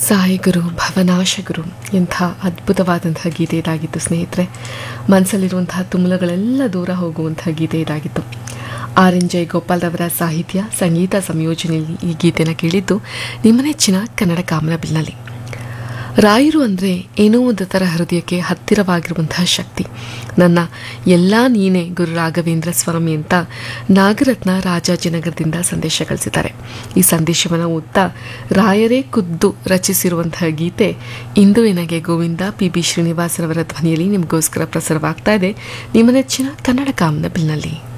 ಸಾಯಿಗುರು ಭವನಾಶಗುರು ಎಂಥ ಅದ್ಭುತವಾದಂತಹ ಗೀತೆ ಇದಾಗಿತ್ತು ಸ್ನೇಹಿತರೆ ಮನಸ್ಸಲ್ಲಿರುವಂತಹ ತುಮುಲಗಳೆಲ್ಲ ದೂರ ಹೋಗುವಂತಹ ಗೀತೆ ಇದಾಗಿತ್ತು ಆರ್ ಎನ್ ಜೈ ಗೋಪಾಲ್ರವರ ಸಾಹಿತ್ಯ ಸಂಗೀತ ಸಂಯೋಜನೆಯಲ್ಲಿ ಈ ಗೀತೆನ ಕೇಳಿದ್ದು ನಿಮ್ಮ ನೆಚ್ಚಿನ ಕನ್ನಡ ಕಾಮನಬಿಲ್ನಲ್ಲಿ ರಾಯರು ಅಂದರೆ ಏನೋ ಒಂದು ಥರ ಹೃದಯಕ್ಕೆ ಹತ್ತಿರವಾಗಿರುವಂತಹ ಶಕ್ತಿ ನನ್ನ ಎಲ್ಲ ನೀನೇ ಗುರು ರಾಘವೇಂದ್ರ ಸ್ವಾಮಿ ಅಂತ ನಾಗರತ್ನ ರಾಜಾಜಿನಗರದಿಂದ ಸಂದೇಶ ಕಳಿಸಿದ್ದಾರೆ ಈ ಸಂದೇಶವನ್ನು ಓದ್ತಾ ರಾಯರೇ ಖುದ್ದು ರಚಿಸಿರುವಂತಹ ಗೀತೆ ಇಂದು ಎನಗೆ ಗೋವಿಂದ ಪಿ ಬಿ ಶ್ರೀನಿವಾಸರವರ ಧ್ವನಿಯಲ್ಲಿ ನಿಮಗೋಸ್ಕರ ಪ್ರಸಾರವಾಗ್ತಾ ಇದೆ ನಿಮ್ಮ ನೆಚ್ಚಿನ ಕನ್ನಡ ಕಾಮನ ಬಿಲ್ನಲ್ಲಿ